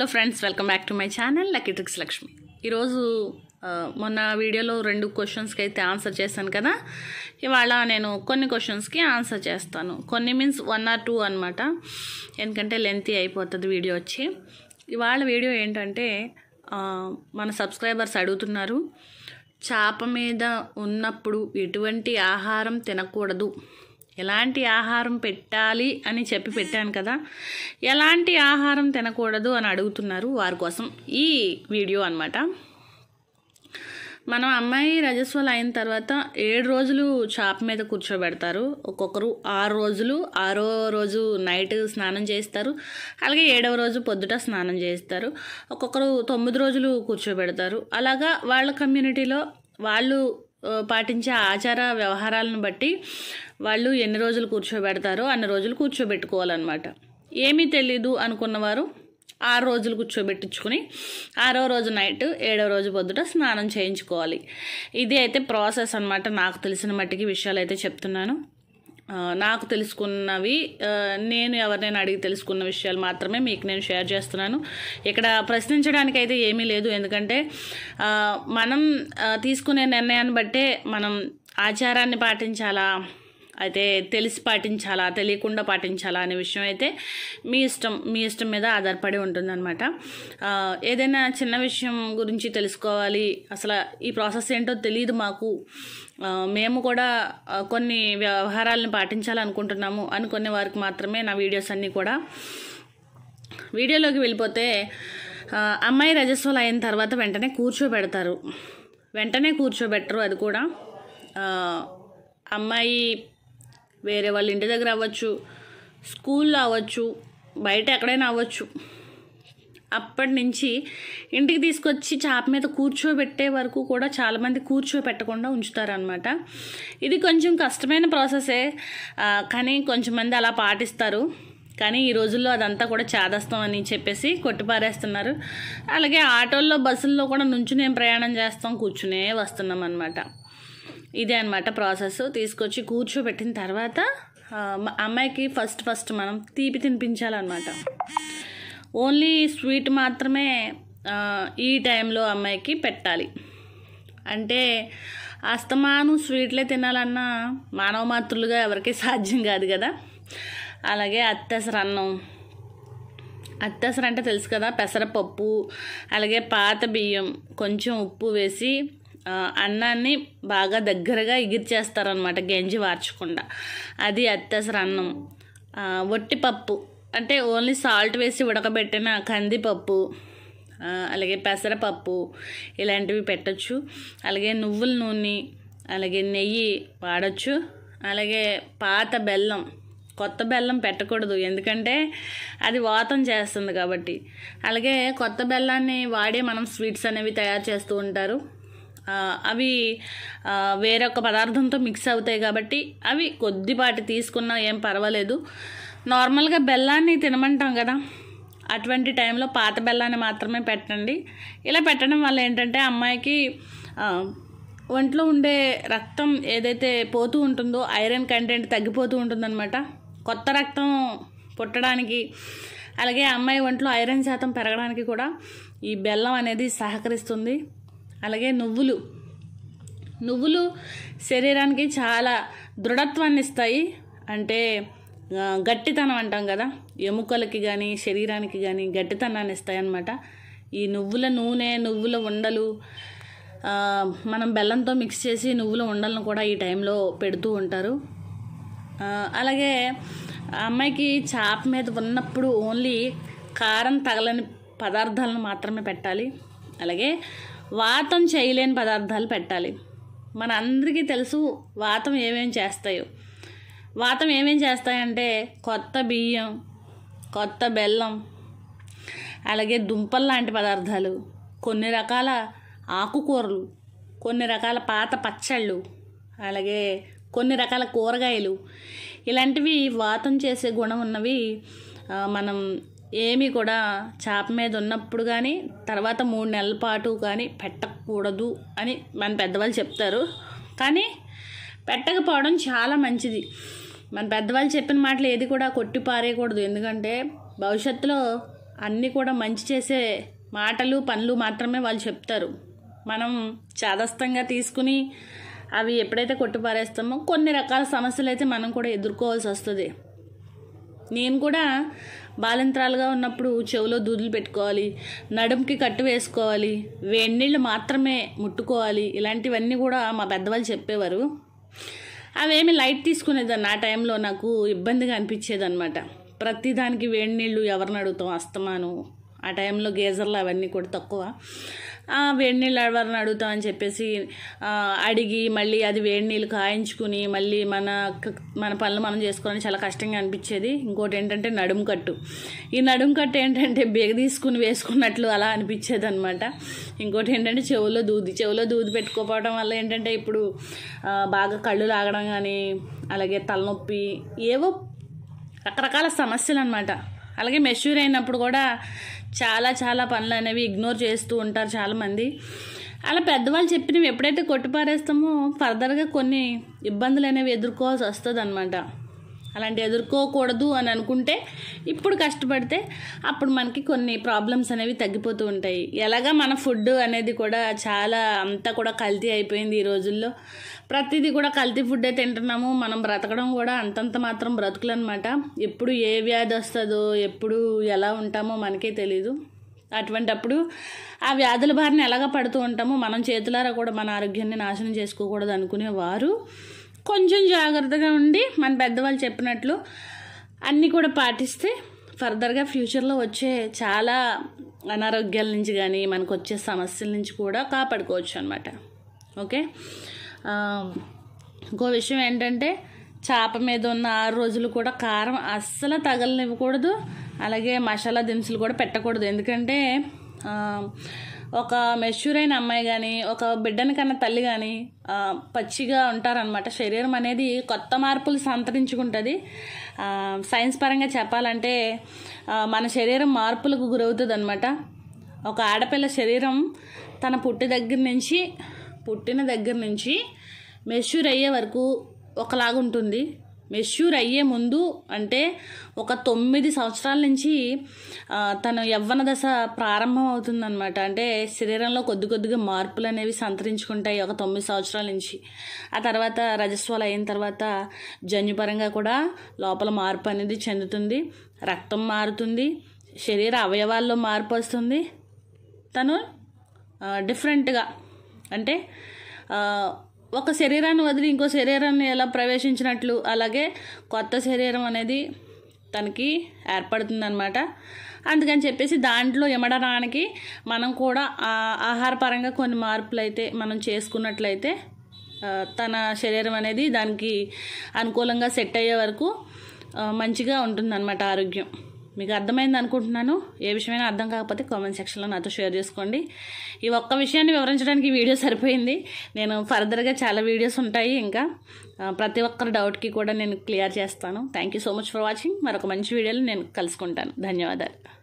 hello friends welcome back to my channel lucky tricks Lakshmi ఈరోజు ఆ, మొన్న వీడియోలో రెండు క్వశ్చన్స్కి అయితే ఆన్సర్ చేశాను కదా ఇవాళ నేను కొన్ని క్వశ్చన్స్కి ఆన్సర్ చేస్తాను కొన్ని మీన్స్ వన్ ఆర్ టూ అనమాట ఎందుకంటే లెంతీ అయిపోతుంది వీడియో వచ్చి ఇవాళ వీడియో ఏంటంటే ఆ, మన సబ్స్క్రైబర్స్ అడుగుతున్నారు చేప మీద ఉన్నప్పుడు ఎటువంటి ఆహారం తినకూడదు ఎలాంటి ఆహారం పెట్టాలి అని చెప్పి పెట్టాను కదా ఎలాంటి ఆహారం తినకూడదు అని అడుగుతున్నారు వారి కోసం ఈ వీడియో అన్నమాట మనం అమ్మాయి రజస్వలు అయిన తర్వాత ఏడు రోజులు చాప మీద కూర్చోబెడతారు ఒక్కొక్కరు ఆరు రోజులు ఆరో రోజు నైట్ స్నానం చేస్తారు అలాగే ఏడవ రోజు పొద్దుట స్నానం చేస్తారు ఒక్కొక్కరు తొమ్మిది రోజులు కూర్చోబెడతారు అలాగా వాళ్ళ కమ్యూనిటీలో వాళ్ళు ఆ, పాటించే ఆచార వ్యవహారాలను బట్టి వాళ్ళు ఎన్ని రోజులు కూర్చోబెడతారో అన్ని రోజులు కూర్చోబెట్టుకోవాలన్నమాట ఏమీ తెలీదు అనుకున్నవారు ఆరు రోజులు కూర్చోబెట్టించుకుని ఆరో రోజు నైట్ ఏడవ రోజు పొద్దుట స్నానం చేయించుకోవాలి ఇది అయితే ప్రాసెస్ అన్నమాట నాకు తెలిసిన మట్టికి విషయాలు అయితే చెప్తున్నాను ఆ, నాకు తెలుసుకున్నవి ఆ, నేను ఎవరినైనా అడిగి తెలుసుకున్న విషయాలు మాత్రమే మీకు నేను షేర్ చేస్తున్నాను ఇక్కడ ప్రశ్నించడానికి అయితే ఏమీ లేదు ఎందుకంటే ఆ, మనం ఆ, తీసుకునే నిర్ణయాన్ని బట్టే మనం ఆచారాన్ని పాటించాలా అయితే తెలిసి పాటించాలా తెలియకుండా పాటించాలా అనే విషయం అయితే మీ ఇష్టం మీ ఇష్టం మీద ఆధారపడి ఉంటుందన్నమాట ఆ, ఏదైనా చిన్న విషయం గురించి తెలుసుకోవాలి అసలు ఈ ప్రాసెస్ ఏంటో తెలియదు మాకు ఆ, మేము కూడా ఆ, కొన్ని వ్యవహారాలను పాటించాలనుకుంటున్నాము అనుకునే వారికి మాత్రమే నా వీడియోస్ అన్నీ కూడా వీడియోలోకి వెళ్ళిపోతే ఆ, అమ్మాయి రజస్వలు అయిన తర్వాత వెంటనే కూర్చోబెడతారు వెంటనే కూర్చోబెట్టరు అది కూడా ఆ, అమ్మాయి వేరే వాళ్ళ ఇంటి దగ్గర అవ్వచ్చు స్కూల్లో అవ్వచ్చు బయట ఎక్కడైనా అవ్వచ్చు అప్పటి నుంచి ఇంటికి తీసుకొచ్చి చాప మీద కూర్చోబెట్టే వరకు కూడా చాలామంది కూర్చోబెట్టకుండా ఉంచుతారనమాట ఇది కొంచెం కష్టమైన ప్రాసెసే ఆ, కానీ కొంచెం మంది అలా పాటిస్తారు కానీ ఈ రోజుల్లో అదంతా కూడా చేదస్తాం అని చెప్పేసి కొట్టిపారేస్తున్నారు అలాగే ఆటోల్లో బస్సుల్లో కూడా నుంచునే ప్రయాణం చేస్తాం కూర్చునే వస్తున్నాం అనమాట ఇదే అనమాట ప్రాసెస్ తీసుకొచ్చి కూర్చోబెట్టిన తర్వాత ఆ, మ- అమ్మాయికి ఫస్ట్ ఫస్ట్ మనం తీపి తినిపించాలన్నమాట ఓన్లీ స్వీట్ మాత్రమే ఆ, ఈ టైంలో అమ్మాయికి పెట్టాలి అంటే అస్తమాను స్వీట్లే తినాలన్నా మానవ మాతృలుగా ఎవరికీ సాధ్యం కాదు కదా అలాగే అత్తెసర అన్నం అత్తెసర అంటే తెలుసు కదా పెసరపప్పు అలాగే పాత బియ్యం కొంచెం ఉప్పు వేసి ఆ, అన్నాన్ని బాగా దగ్గరగా ఇగిర్చేస్తారనమాట గంజి వార్చకుండా అది అత్తెసర అన్నం ఆ, వట్టిపప్పు అంటే ఓన్లీ సాల్ట్ వేసి ఉడకబెట్టిన కందిపప్పు ఆ, అలాగే పెసరపప్పు ఇలాంటివి పెట్టచ్చు అలాగే నువ్వుల నూనె అలాగే నెయ్యి వాడచ్చు అలాగే పాత బెల్లం కొత్త బెల్లం పెట్టకూడదు ఎందుకంటే అది వాతం చేస్తుంది కాబట్టి అలాగే కొత్త బెల్లాన్ని వాడే మనం స్వీట్స్ అనేవి తయారు చేస్తూ ఉంటారు ఆ, అవి ఆ, వేరొక పదార్థంతో మిక్స్ అవుతాయి కాబట్టి అవి కొద్దిపాటి తీసుకున్నా ఏం పర్వాలేదు నార్మల్గా బెల్లాన్ని తినమంటాం కదా అటువంటి టైంలో పాత బెల్లాన్ని మాత్రమే పెట్టండి ఇలా పెట్టడం వల్ల ఏంటంటే అమ్మాయికి ఆ, ఒంట్లో ఉండే రక్తం ఏదైతే పోతూ ఉంటుందో ఐరన్ కంటెంట్ తగ్గిపోతూ ఉంటుందన్నమాట కొత్త రక్తం పుట్టడానికి అలాగే అమ్మాయి ఒంట్లో ఐరన్ శాతం పెరగడానికి కూడా ఈ బెల్లం అనేది సహకరిస్తుంది అలాగే నువ్వులు నువ్వులు శరీరానికి చాలా దృఢత్వాన్ని ఇస్తాయి అంటే ఆ, గట్టితనం అంటాం కదా ఎముకలకి కానీ శరీరానికి కానీ గట్టితనాన్ని ఇస్తాయి అన్నమాట ఈ నువ్వుల నూనె నువ్వుల ఉండలు ఆ, మనం బెల్లంతో మిక్స్ చేసి నువ్వుల ఉండలను కూడా ఈ టైంలో పెడుతూ ఉంటారు ఆ, అలాగే ఆ అమ్మాయికి చాప మీద ఉన్నప్పుడు ఓన్లీ కారం తగలని పదార్థాలను మాత్రమే పెట్టాలి అలాగే వాతం చేయలేని పదార్థాలు పెట్టాలి మన అందరికీ తెలుసు వాతం ఏమేం చేస్తాయో వాతం ఏమేం చేస్తాయంటే కొత్త బియ్యం కొత్త బెల్లం అలాగే దుంపలు లాంటి పదార్థాలు కొన్ని రకాల ఆకుకూరలు కొన్ని రకాల పాత పచ్చళ్ళు అలాగే కొన్ని రకాల కూరగాయలు ఇలాంటివి వాతం చేసే గుణం ఉన్నవి ఆ, మనం ఏమీ కూడా చాప మీద ఉన్నప్పుడు కానీ తర్వాత మూడు నెలల పాటు కానీ పెట్టకూడదు అని మన పెద్దవాళ్ళు చెప్తారు కానీ పెట్టకపోవడం చాలా మంచిది మన పెద్దవాళ్ళు చెప్పిన మాటలు ఏది కూడా కొట్టి పారేయకూడదు ఎందుకంటే భవిష్యత్తులో అన్నీ కూడా మంచి చేసే మాటలు పనులు మాత్రమే వాళ్ళు చెప్తారు మనం చాదస్తంగా తీసుకుని అవి ఎప్పుడైతే కొట్టుపారేస్తామో కొన్ని రకాల సమస్యలు అయితే మనం కూడా ఎదుర్కోవాల్సి వస్తుంది నేను కూడా బాలింత్రాలుగా ఉన్నప్పుడు చెవిలో దూదులు పెట్టుకోవాలి నడుముకి కట్టు వేసుకోవాలి వేడినీళ్ళు మాత్రమే ముట్టుకోవాలి ఇలాంటివన్నీ కూడా మా పెద్దవాళ్ళు చెప్పేవారు అవేమి లైట్ తీసుకునేదాన్ని ఆ టైంలో నాకు ఇబ్బందిగా అనిపించేది అనమాట ప్రతిదానికి వేడి నీళ్ళు ఎవరిని అడుగుతాం అస్తమాను ఆ టైంలో గేజర్లు అవన్నీ కూడా తక్కువ ఆ, వేడి నీళ్ళు ఎవరిని అడుగుతాం అని చెప్పేసి ఆ, అడిగి మళ్ళీ అది వేడి నీళ్ళు కాయించుకుని మళ్ళీ మన క- మన పనులు మనం చేసుకోవడానికి చాలా కష్టంగా అనిపించేది ఇంకోటి ఏంటంటే నడుము కట్టు ఈ నడుము కట్టు ఏంటంటే బేగ తీసుకుని వేసుకున్నట్లు అలా అనిపించేది అనమాట ఇంకోటి ఏంటంటే చెవులో దూది చెవులో దూది పెట్టుకోపోవడం వల్ల ఏంటంటే ఇప్పుడు ఆ, బాగా కళ్ళు లాగడం కానీ అలాగే తలనొప్పి ఏవో రకరకాల సమస్యలు అనమాట అలాగే మెచ్యూర్ అయినప్పుడు కూడా చాలా చాలా పనులు అనేవి ఇగ్నోర్ చేస్తూ ఉంటారు చాలామంది అలా పెద్దవాళ్ళు చెప్పినవి ఎప్పుడైతే కొట్టిపారేస్తామో ఫర్దర్గా కొన్ని ఇబ్బందులు అనేవి ఎదుర్కోవాల్సి వస్తుంది అనమాట అలాంటి ఎదుర్కోకూడదు అని అనుకుంటే ఇప్పుడు కష్టపడితే అప్పుడు మనకి కొన్ని ప్రాబ్లమ్స్ అనేవి తగ్గిపోతూ ఉంటాయి ఎలాగా మన ఫుడ్ అనేది కూడా చాలా అంతా కూడా కల్తీ అయిపోయింది ఈ రోజుల్లో ప్రతిదీ కూడా కల్తీ ఫుడ్ తింటున్నాము మనం బ్రతకడం కూడా అంతంత మాత్రం బ్రతుకులు అనమాట ఎప్పుడు ఏ వ్యాధి వస్తుందో ఎప్పుడు ఎలా ఉంటామో మనకే తెలీదు అటువంటప్పుడు ఆ వ్యాధుల బారిన ఎలాగ పడుతూ ఉంటామో మనం చేతులారా కూడా మన ఆరోగ్యాన్ని నాశనం చేసుకోకూడదు అనుకునేవారు కొంచెం జాగ్రత్తగా ఉండి మన పెద్దవాళ్ళు చెప్పినట్లు అన్నీ కూడా పాటిస్తే ఫర్దర్గా ఫ్యూచర్లో వచ్చే చాలా అనారోగ్యాల నుంచి కానీ మనకు వచ్చే సమస్యల నుంచి కూడా కాపాడుకోవచ్చు అనమాట ఓకే ఆ, ఇంకో విషయం ఏంటంటే చేప మీద ఉన్న ఆరు రోజులు కూడా కారం అస్సలు తగలనివ్వకూడదు అలాగే మసాలా దినుసులు కూడా పెట్టకూడదు ఎందుకంటే ఆ, ఒక మెచ్యూర్ అయిన అమ్మాయి కానీ ఒక బిడ్డని కన్నా తల్లి కానీ ఆ, పచ్చిగా ఉంటారనమాట శరీరం అనేది కొత్త మార్పులు సంతరించుకుంటుంది ఆ, సైన్స్ పరంగా చెప్పాలంటే ఆ, మన శరీరం మార్పులకు గురవుతుంది అనమాట ఒక ఆడపిల్ల శరీరం తన పుట్టి దగ్గర నుంచి పుట్టిన దగ్గర నుంచి మెచ్యూర్ అయ్యే వరకు ఒకలాగా ఉంటుంది మెచ్యూర్ అయ్యే ముందు అంటే ఒక తొమ్మిది సంవత్సరాల నుంచి ఆ, తన యవ్వన దశ ప్రారంభం అవుతుందన్నమాట అంటే శరీరంలో కొద్ది కొద్దిగా మార్పులు అనేవి సంతరించుకుంటాయి ఒక తొమ్మిది సంవత్సరాల నుంచి ఆ తర్వాత రజస్వాలు అయిన తర్వాత జన్యుపరంగా కూడా లోపల మార్పు అనేది చెందుతుంది రక్తం మారుతుంది శరీర అవయవాల్లో మార్పు వస్తుంది తను ఆ, డిఫరెంట్గా అంటే ఆ, ఒక శరీరాన్ని వదిలి ఇంకో శరీరాన్ని ఎలా ప్రవేశించినట్లు అలాగే కొత్త శరీరం అనేది తనకి ఏర్పడుతుందన్నమాట అందుకని చెప్పేసి దాంట్లో ఇమడడానికి మనం కూడా ఆ ఆహారపరంగా కొన్ని మార్పులు అయితే మనం చేసుకున్నట్లయితే ఆ, తన శరీరం అనేది దానికి అనుకూలంగా సెట్ అయ్యే వరకు ఆ, మంచిగా ఉంటుందన్నమాట ఆరోగ్యం మీకు అర్థమైంది అనుకుంటున్నాను ఏ విషయమైనా అర్థం కాకపోతే కామెంట్ సెక్షన్లో నాతో షేర్ చేసుకోండి ఈ ఒక్క విషయాన్ని వివరించడానికి ఈ వీడియో సరిపోయింది నేను ఫర్దర్గా చాలా వీడియోస్ ఉంటాయి ఇంకా ఆ, ప్రతి ఒక్కరి డౌట్కి కూడా నేను క్లియర్ చేస్తాను thank you so much for watching మరొక మంచి వీడియోలో నేను కలుసుకుంటాను ధన్యవాదాలు